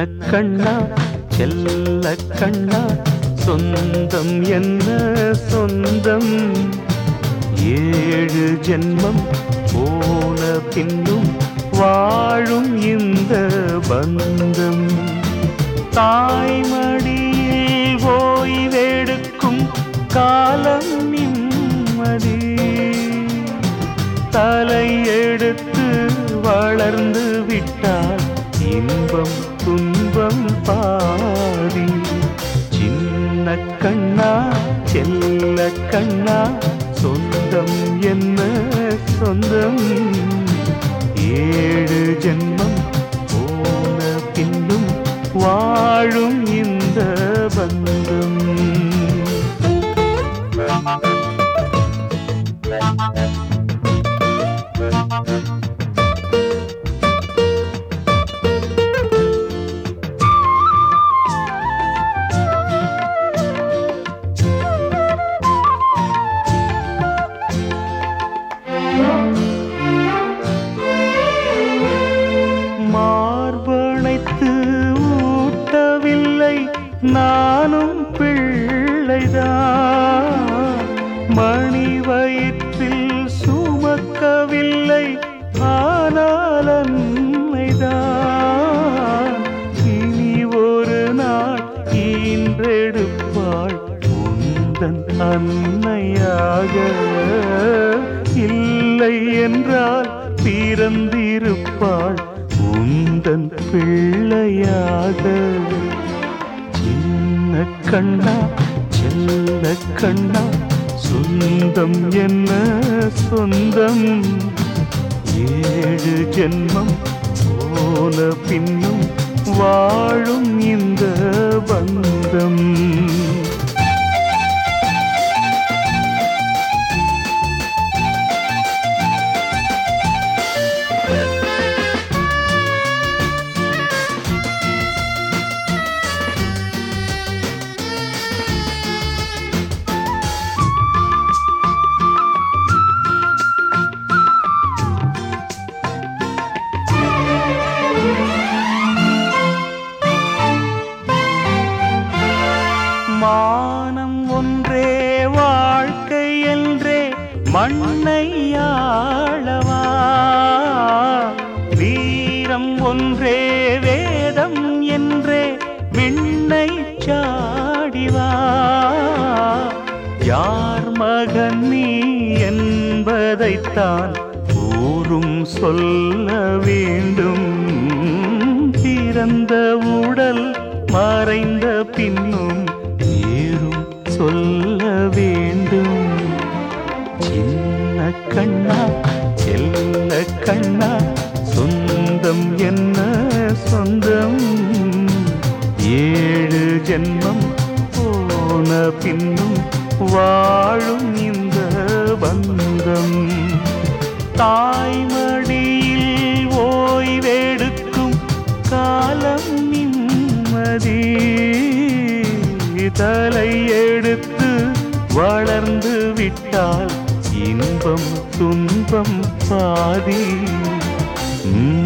கண்ணா செல்ல கண்ணா சொந்தம் என்ன சொந்தம் ஏழு ஜென்மம் போன பின்னும் வாழும் இந்த பந்தம் தாய்மடியில் ஓய்வெடுக்கும் காலம் நிம்மதி தலை எடுத்து வளர்ந்து விட்டால் இன்பம் துன்பம் பாதி சின்ன கண்ணா செல்ல கண்ணா சொந்தம் என்ன சொந்தம் ஏழு ஜென்மம் போன பின்னும் வாழும் இந்த பந்தம் மார்பணைத்து ஊட்டவில்லை நானும் பிள்ளைதான் மணி வயிற்றில் சுமக்கவில்லை ஆனால் அன்னைதான் இனி ஒரு நாள் ஈன்றெடுப்பாள் உந்தன் அன்னையாக இல்லை என்றால் பிறந்திருப்பாள் உந்தன் பிள்ளையாக சின்ன கண்ணா செல்ல கண்ணா சொந்தம் என்ன சொந்தம் ஏழு ஜென்மம் போன பின்னும் வாழும் இந்த பந்தம் மானம் ஒன்றே வாழ்க்கை என்றே மண்ணை ஆளவா வீரம் ஒன்றே வேதம் என்றே விண்ணை சாடிவா யார் மகன் நீ என்பதைத்தான் ஊரும் சொல்ல வேண்டும் பிறந்த உடல் மறைந்த பின்னும் ஏறும் சொல்ல வேண்டும் சின்ன கண்ணா செல்ல கண்ணா சொந்தம் என்ன சொந்தம் ஏழு ஜென்மம் போன பின்னும் வாழும் இந்த பந்தம் தாய்மடியில் ஓய்வெடுக்கும் காலம் நிம்மதி தலை எடுத்து வளர்ந்து விட்டால் இன்பம் துன்பம் பாதி உம்